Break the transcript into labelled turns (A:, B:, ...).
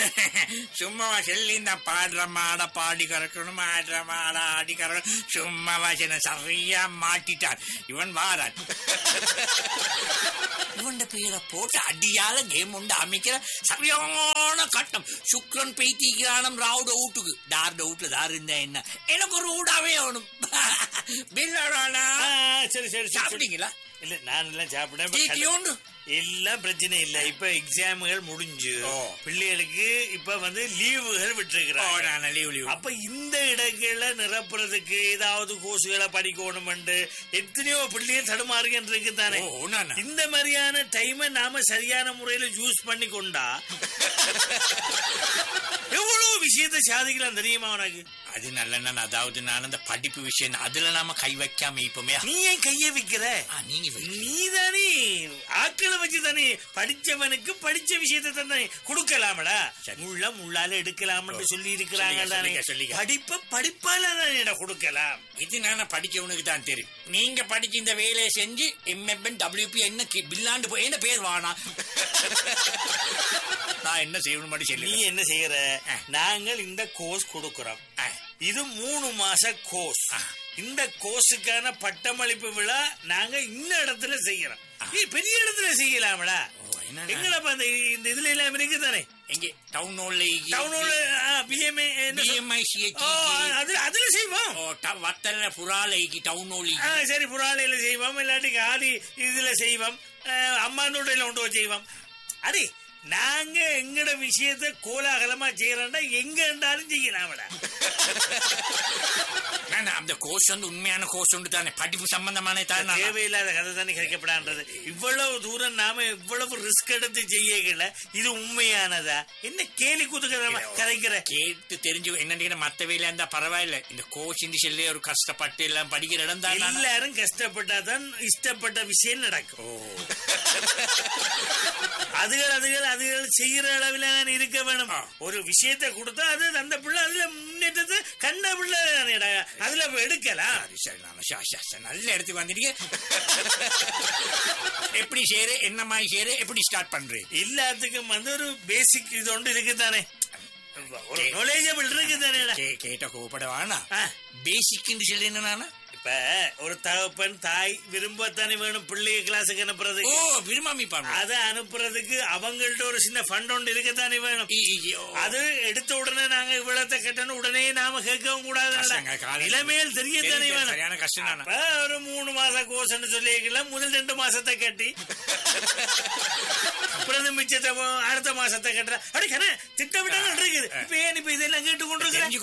A: சும்மாவா சொல்லி இந்த பாடுற மாட பாடி கறக்கணும் ஆடுற மாட ஆடி கறக்கணும் சும்மாவா சின்ன சரியா மாட்டிட்டான் இவன் வாரான் இவன் பேரை போட்டு அடியால கேம் உண்டு அமைக்கிற சரியான கட்டம் சுக்ரன் பெய்திக்கிறானம் ராவுட வீட்டுக்கு டார்ட வீட்டுல தார் இருந்தா என்ன எனக்கு ஒரு வீடாவே ஆகணும் பில்லோடா
B: ஆ, சரி சரி சரி, சரி
A: சாப்பிட்டீங்களா
B: இல்ல நான் எல்லாம் சாப்பிட்டேன் இப்ப
A: டீ உண்டு
B: எல்லாம் பிரச்சனை இல்ல இப்ப எக்ஸாம்கள் முடிஞ்சு
A: ஓ.
B: பிள்ளைகளுக்கு இப்ப வந்து லீவுகள்
A: ஓ
B: விட்டுருக்கிறாங்க
A: நான் லீவ் லீவ்
B: அப்ப இந்த இடங்களை நிரப்புறதுக்கு ஏதாவது கோர்ஸுகளை படிக்கணும் எத்தனையோ பிள்ளைகள் தடுமாறுகின்ற இருக்கு தானே
A: ஓ நான்
B: இந்த மாதிரியான டைமை நாம சரியான முறையில யூஸ் பண்ணி கொண்டா எவ்வளவு விஷயத்தை சாதிக்கலாம் தெரியுமா உனக்கு
A: அது நல்ல அதாவது நான் அந்த படிப்பு விஷயம் அதுல நாம கை வைக்காம இப்பமே
B: நீ ஏன் கைய வைக்கிற
A: ஆ, நீங்க வை.
B: நீதானே ஆட்களை வச்சு தானே படிச்சவனுக்கு படிச்ச விஷயத்தை தானே கொடுக்கலாமடா
A: சரி.
B: முள்ள முள்ளால எடுக்கலாம்னு சொல்லி இருக்கிறாங்க
A: சொல்லிக்க,
B: தானே
A: சொல்லிக்க, சொல்லிக்க.
B: படிப்ப படிப்பால தானே கொடுக்கலாம்
A: இது நான் படிச்சவனுக்கு தான் தெரியும் நீங்க படிச்சு இந்த வேலையை செஞ்சு எம்எஃப்என் டபிள்யூபி என்ன கி- பில்லாண்டு போய் என்ன பேர் வானா நான் என்ன செய்யணும் மட்டும்
B: நீ
A: சொல்லி
B: என்ன செய்யற
A: ஆ.
B: நாங்கள் இந்த கோர்ஸ் கொடுக்கிறோம் இது மூணு மாச கோர்ஸ்
A: ஆ.
B: இந்த கோர்ஸுக்கான பட்டமளிப்பு விழா நாங்க இந்த இடத்துல செய்யறோம் ஏய், பெரிய இடத்துல செய்யலாம்டா எங்கடா இந்த இந்த இதுல எல்லாம் இருக்கு தானே
A: எங்க டவுன் ஹால்ல
B: டவுனோட பிஎம்ஏ
A: பிஎம்ஐசிஹெச்
B: அதுல அதுல செய்வோம்
A: வத்தல புறாலைக்கு டவுன் ஹால்
B: ஆ, சரி புறாலையில செய்வோம் இல்லாட்டி ஆதி இதுல செய்வோம் அஹ், அம்மாந்தோட்டையில கொண்டு போய் செய்வோம் அடி நாங்க எங்கட விஷயத்த கோலாகலமா செய்யறோம்டா எங்க இருந்தாலும் செய்யலாமடா
A: நான் அந்த கோர்ஸ் வந்து உண்மையான கோர்ஸ் உண்டு தானே படிப்பு சம்பந்தமான தானே
B: தேவையில்லாத கதை தானே கிடைக்கப்படான்றது இவ்வளவு தூரம் நாம இவ்வளவு ரிஸ்க் எடுத்து செய்யல இது உண்மையானதா என்ன கேலி குதுக்கிறமா கதைக்கிற
A: கேட்டு தெரிஞ்சு என்னன்னு மத்த வேலையா இருந்தா பரவாயில்ல இந்த கோச் இந்த சொல்லி ஒரு கஷ்டப்பட்டு எல்லாம் படிக்கிற இடம் தான்
B: எல்லாரும் கஷ்டப்பட்டாதான் இஷ்டப்பட்ட விஷயம் நடக்கும் அதுகள் அதுகள் அதுகள் செய்யற அளவில் தான் இருக்க வேணும்
A: ஆ.
B: ஒரு விஷயத்தை கொடுத்தா அது அந்த பிள்ளை அதுல முன்னேற்றத்தை கண்ட பிள்ளை தானேடா. அதுல எடுக்கலாம்
A: சரி, சரி, நாம ஷா, ஷா, ஷா, நல்ல இடத்துக்கு வந்துட்டீங்க எப்படி சேரு என்ன மாதிரி சேரு எப்படி ஸ்டார்ட் பண்றேன்
B: எல்லாத்துக்கும் வந்து ஒரு பேசிக் இது ஒன்று இருக்குதானே ஒரு knowledgeable இருக்குதானேடா
A: கே- கேட்ட கூப்பிட வேணா
B: ஆ.
A: பேசிக் சொல்லி என்ன நானா
B: இப்ப ஒரு தகப்பன் தாய் விரும்பத்தானே வேணும் பிள்ளைய கிளாஸுக்கு
A: ஓ
B: அனுப்புறதுக்கு
A: விரும்பாமி பாருங்க
B: அதை அனுப்புறதுக்கு அவங்கள்ட்ட ஒரு சின்ன ஃபண்ட் ஒன்று இருக்கத்தானே வேணும் அது எடுத்த உடனே நாங்க இவ்வளத்தை கட்டணும் உடனே நாம கேட்கவும் கூடாது
A: கஷ்டங்க, காலையில.
B: நிலைமையில் தெரியத்தானே
A: தெரியும்,
B: வேணும்
A: சரியான கஷ்டம் தானே.
B: அப்ப ஒரு மூணு மாச கோர்ஸ்னு சொல்லிக்கலாம் முதல் ரெண்டு மாசத்தை கட்டி அப்புறம் மிச்சத்தை அடுத்த மாசத்தை கட்டுற அப்படி கண்ணே திட்டமிட்டு இருக்குது இப்ப ஏன் இப்ப இதெல்லாம் கேட்டு கொண்டிருக்கிறேன்
A: தெரிஞ்சு